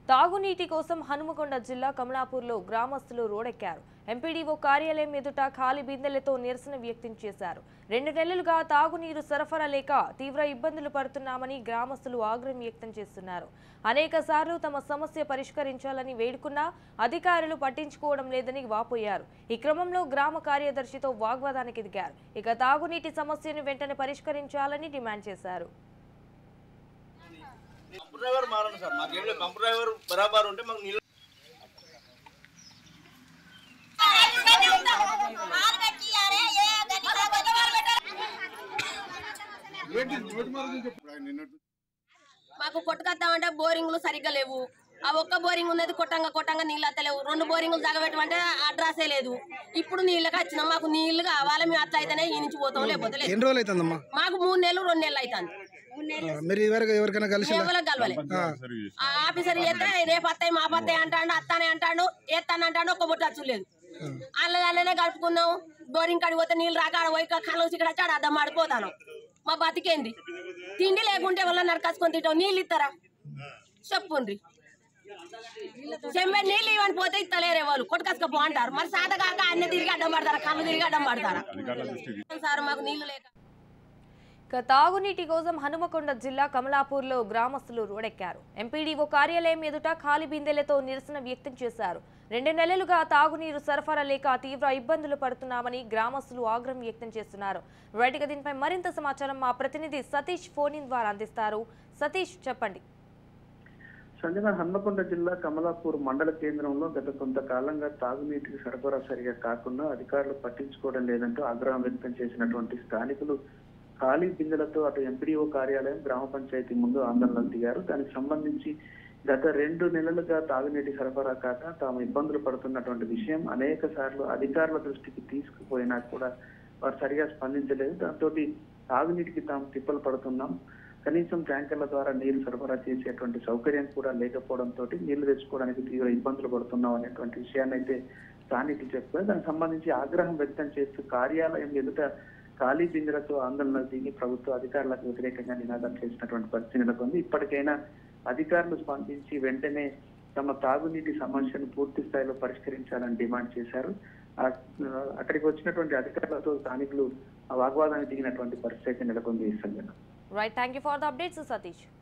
తాగునీటి కోసం హనుమకొండ జిల్లా కమలాపూర్లో గ్రామస్తులు రోడెక్కారు ఎంపీడీఓ కార్యాలయం ఎదుట ఖాళీ బిందెలతో నిరసన వ్యక్తం చేశారు రెండు నెలలుగా తాగునీరు సరఫరా లేక తీవ్ర ఇబ్బందులు పడుతున్నామని గ్రామస్తులు ఆగ్రహం వ్యక్తం చేస్తున్నారు అనేక సార్లు తమ సమస్య పరిష్కరించాలని వేడుకున్నా అధికారులు పట్టించుకోవడం లేదని వాపోయారు ఈ క్రమంలో గ్రామ కార్యదర్శితో వాగ్వాదానికి దిగారు ఇక తాగునీటి సమస్యను వెంటనే పరిష్కరించాలని డిమాండ్ చేశారు పంపు డ్రైవర్ మారండి సార్ మాకేం లేదు పంపు డ్రైవర్ బరాబర్ ఉంటే మాకు నీళ్ళు మాకు కొట్టుకొద్దామంటే బోరింగ్లు సరిగ్గా లేవు ఆ ఒక్క బోరింగ్ ఉన్నది కొట్టంగా కొట్టంగా నీళ్ళు అత్తలేవు రెండు బోరింగ్లు తగబెట్టమంటే అడ్రస్సే లేదు ఇప్పుడు నీళ్ళకి వచ్చినాం మాకు నీళ్లు కావాలి మేము అట్లా అయితేనే ఈ నుంచి పోతాం లేకపోతే లేదు ఎన్ని రోజులు అవుతుందమ్మా మాకు మూడు నెలలు రెండు నెలలు అవుతుంది ఆ, మీరు ఇదివరకు ఎవరికైనా కలిసి ఎవరికి కలవాలి ఆ ఆఫీసర్ చేస్తే రేపు అత్తాయి మా పత్తాయి అంటాడు అత్తానే అంటాడు ఎత్తాను అంటాడు ఒక్క బొట్టు అచ్చు లేదు అల్ల అల్లనే కలుపుకున్నాం బోరింగ్ కాడికి పోతే నీళ్ళు రాక ఆడ పోయి కళ్ళు ఇక్కడ వచ్చి ఆడ అద్దం ఆడిపోతాను మా బతికేంది తిండి లేకుంటే వల్ల నరకాసుకొని తింటాం నీళ్ళు ఇస్తారా చెప్పుండ్రి చెమ్మె నీళ్ళు ఇవ్వని పోతే ఇస్తలేరే వాళ్ళు కొట్టుకసుకపో అంటారు మరి సాధ కాక అన్ని తిరిగి అడ్డం పడతారా కళ్ళు తిరిగి అడ్డం పడతారా సార్ మాకు నీళ్లు లేక ఇక తాగునీటి కోసం హనుమకొండ జిల్లా కమలాపూర్లో గ్రామస్తులు రోడెక్కారు ఎంపీడీఓ కార్యాలయం ఎదుట ఖాళీ బిందెలతో నిరసన వ్యక్తం చేశారు రెండు నెలలుగా తాగునీరు సరఫరా లేక తీవ్ర ఇబ్బందులు పడుతున్నామని గ్రామస్తులు ఆగ్రహం వ్యక్తం చేస్తున్నారు రైట్గా దీనిపై మరింత సమాచారం మా ప్రతినిధి సతీష్ ఫోన్ ఇన్ ద్వారా అందిస్తారు సతీష్ చెప్పండి సంజన హన్మకొండ జిల్లా కమలాపూర్ మండల కేంద్రంలో గత కొంతకాలంగా తాగునీటికి సరఫరా సరిగా కాకుండా అధికారులు పట్టించుకోవడం లేదంటూ ఆగ్రహం వ్యక్తం చేసినటువంటి స్థానికులు ఖాళీ బిందెలతో అటు ఎంపీడీఓ కార్యాలయం గ్రామ పంచాయతీ ముందు ఆందోళనలు దిగారు దానికి సంబంధించి గత రెండు నెలలుగా తాగునీటి సరఫరా కాక తాము ఇబ్బందులు పడుతున్నటువంటి విషయం అనేక సార్లు అధికారుల దృష్టికి తీసుకుపోయినా కూడా వారు సరిగా స్పందించలేదు దాంతో తాగునీటికి తాము తిప్పలు పడుతున్నాం కనీసం ట్యాంకర్ల ద్వారా నీరు సరఫరా చేసేటువంటి సౌకర్యం కూడా లేకపోవడంతో నీళ్లు తెచ్చుకోవడానికి తీవ్ర ఇబ్బందులు పడుతున్నాం అనేటువంటి విషయాన్ని అయితే స్థానికులు చెప్పారు దానికి సంబంధించి ఆగ్రహం వ్యక్తం చేస్తూ కార్యాలయం ఎదుట ఖాళీ బిందెలతో ఆందోళన దిగి ప్రభుత్వ అధికారులకు వ్యతిరేకంగా నినాదం చేసినటువంటి పరిస్థితి నెలకొంది ఇప్పటికైనా అధికారులు స్పందించి వెంటనే తమ తాగునీటి సమస్యను పూర్తి స్థాయిలో పరిష్కరించాలని డిమాండ్ చేశారు ఆ- అక్కడికి వచ్చినటువంటి అధికారులతో స్థానికులు ఆ వాగ్వాదానికి దిగినటువంటి పరిస్థితి నెలకొంది ఈ సంఘటన right thank you for the updates Satish